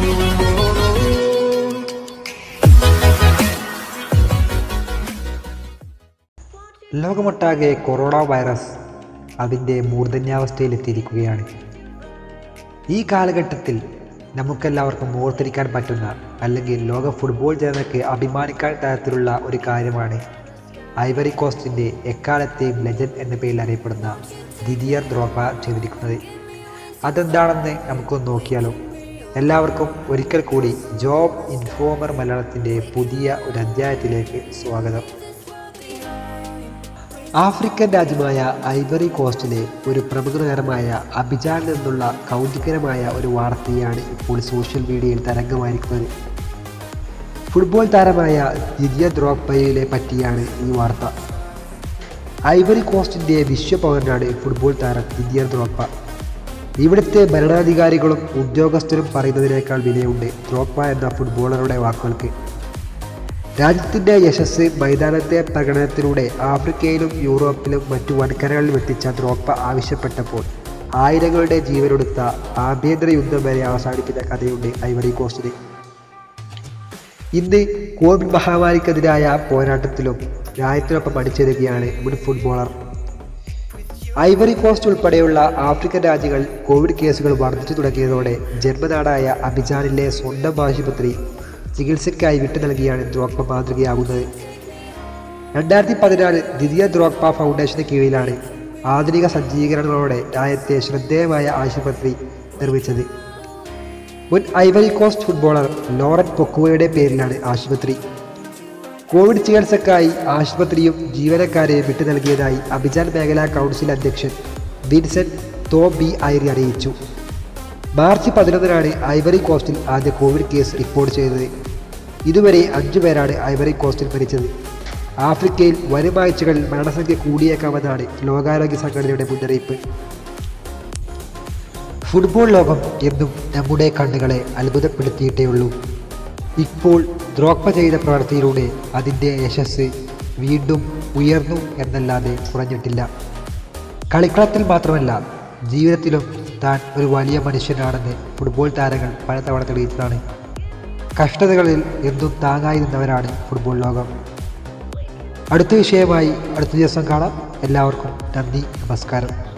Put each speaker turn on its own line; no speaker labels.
ലോകമൊട്ടാകെ corona virus അതിൻ്റെ മൂർധന്യാവസ്ഥയിലെത്തിയിരിക്കുകയാണ് ഈ കാലഘട്ടത്തിൽ നമുക്കെല്ലാവർക്കും ഓർത്തിരിക്കാൻ പറ്റുന്ന അല്ലെങ്കിൽ ലോക ഫുട്ബോൾ ജനതയ്ക്ക് അഭിമാനിക്കാൻ തരത്തിലുള്ള ഒരു കാര്യമാണ് ഐവറി കോസ്റ്റിൻ്റെ എക്കാലത്തെയും ലെജൻഡ് എന്ന പേരിൽ അറിയപ്പെടുന്ന ദിദിയർ ദ്രോപ്പ ചെയ്തിരിക്കുന്നത് അതെന്താണെന്ന് നമുക്കൊന്ന് നോക്കിയാലോ എല്ലാവർക്കും ഒരിക്കൽ കൂടി ജോബ് ഇൻഫോമർ മലയാളത്തിൻ്റെ പുതിയ ഒരു അധ്യായത്തിലേക്ക് സ്വാഗതം ആഫ്രിക്കൻ രാജ്യമായ ഐവറി കോസ്റ്റിലെ ഒരു പ്രമുഖ നഗരമായ അബിജാനിൽ നിന്നുള്ള കൗതുകരമായ ഒരു വാർത്തയാണ് ഇപ്പോൾ സോഷ്യൽ മീഡിയയിൽ തരംഗമായിരിക്കുന്നത് ഫുട്ബോൾ താരമായ ദിദിയ ദ്രോപ്പയെ പറ്റിയാണ് ഈ വാർത്ത ഐവറി കോസ്റ്റിൻ്റെ വിശ്വപൗരനാണ് ഫുട്ബോൾ താരം ദിദിയർ ദ്രോപ്പ ഇവിടുത്തെ ഭരണാധികാരികളും ഉദ്യോഗസ്ഥരും പറയുന്നതിനേക്കാൾ വിലയുണ്ട് ദ്രോപ്പ എന്ന ഫുട്ബോളറുടെ വാക്കുകൾക്ക് രാജ്യത്തിൻ്റെ യശസ് മൈതാനത്തെ പ്രകടനത്തിലൂടെ ആഫ്രിക്കയിലും യൂറോപ്പിലും മറ്റു വൻകരകളിലും എത്തിച്ച ദ്രോപ്പ ആവശ്യപ്പെട്ടപ്പോൾ ആയിരങ്ങളുടെ ജീവനെടുത്ത ആഭ്യന്തര യുദ്ധം വരെ അവസാനിപ്പിച്ച കഥയുണ്ട് ഐവറി കോസ്റ്റിന് ഇന്ന് കോവിഡ് മഹാമാരിക്കെതിരായ പോരാട്ടത്തിലും രാജ്യത്തിനൊപ്പം അടിച്ചെടുക്കുകയാണ് മുൻ ഫുട്ബോളർ ഐവറി കോസ്റ്റ് ഉൾപ്പെടെയുള്ള ആഫ്രിക്കൻ രാജ്യങ്ങൾ കോവിഡ് കേസുകൾ വർദ്ധിച്ചു തുടങ്ങിയതോടെ ജന്മനാടായ അബിജാനിലെ സ്വന്തം ആശുപത്രി ചികിത്സയ്ക്കായി വിട്ടു നൽകിയാണ് ദ്രോക്പ മാതൃകയാകുന്നത് രണ്ടായിരത്തി പതിനാല് ദ്വിതീയ ദ്രോക്പ ഫൗണ്ടേഷന് കീഴിലാണ് ആധുനിക സജ്ജീകരണങ്ങളോടെ രാജ്യത്തെ ശ്രദ്ധേയമായ ആശുപത്രി നിർമ്മിച്ചത് മുൻ ഐവറി കോസ്റ്റ് ഫുട്ബോളർ ലോറൻ പൊക്കുവയുടെ പേരിലാണ് ആശുപത്രി കോവിഡ് ചികിത്സക്കായി ആശുപത്രിയും ജീവനക്കാരെയും വിട്ടു നൽകിയതായി അബിജാൻ മേഖലാ കൗൺസിൽ അധ്യക്ഷൻ വിൻസെന്റ് തോ ബി ഐറി അറിയിച്ചു മാർച്ച് പതിനൊന്നിനാണ് ഐവറി കോസ്റ്റിൽ ആദ്യ കോവിഡ് കേസ് റിപ്പോർട്ട് ചെയ്തത് ഇതുവരെ അഞ്ചു പേരാണ് ഐവറി കോസ്റ്റിൽ മരിച്ചത് ആഫ്രിക്കയിൽ വരും ആഴ്ചകളിൽ മരണസംഖ്യ കൂടിയേക്കാമെന്നാണ് ലോകാരോഗ്യ സംഘടനയുടെ മുന്നറിയിപ്പ് ഫുട്ബോൾ ലോകം എന്നും നമ്മുടെ കണ്ണുകളെ അത്ഭുതപ്പെടുത്തിയിട്ടേയുള്ളൂ ഇപ്പോൾ ദ്രോക്പ ചെയ്ത പ്രവൃത്തിയിലൂടെ അതിൻ്റെ യശസ് വീണ്ടും ഉയർന്നു എന്നല്ലാതെ കുറഞ്ഞിട്ടില്ല കളിക്കളത്തിൽ മാത്രമല്ല ജീവിതത്തിലും താൻ ഒരു വലിയ മനുഷ്യനാണെന്ന് ഫുട്ബോൾ താരങ്ങൾ പലതവണ തെളിയിച്ചതാണ് കഷ്ടതകളിൽ എന്തും താങ്ങായി നിന്നവരാണ് ഫുട്ബോൾ ലോകം അടുത്ത വിഷയമായി അടുത്ത ദിവസം കാണാം എല്ലാവർക്കും നന്ദി നമസ്കാരം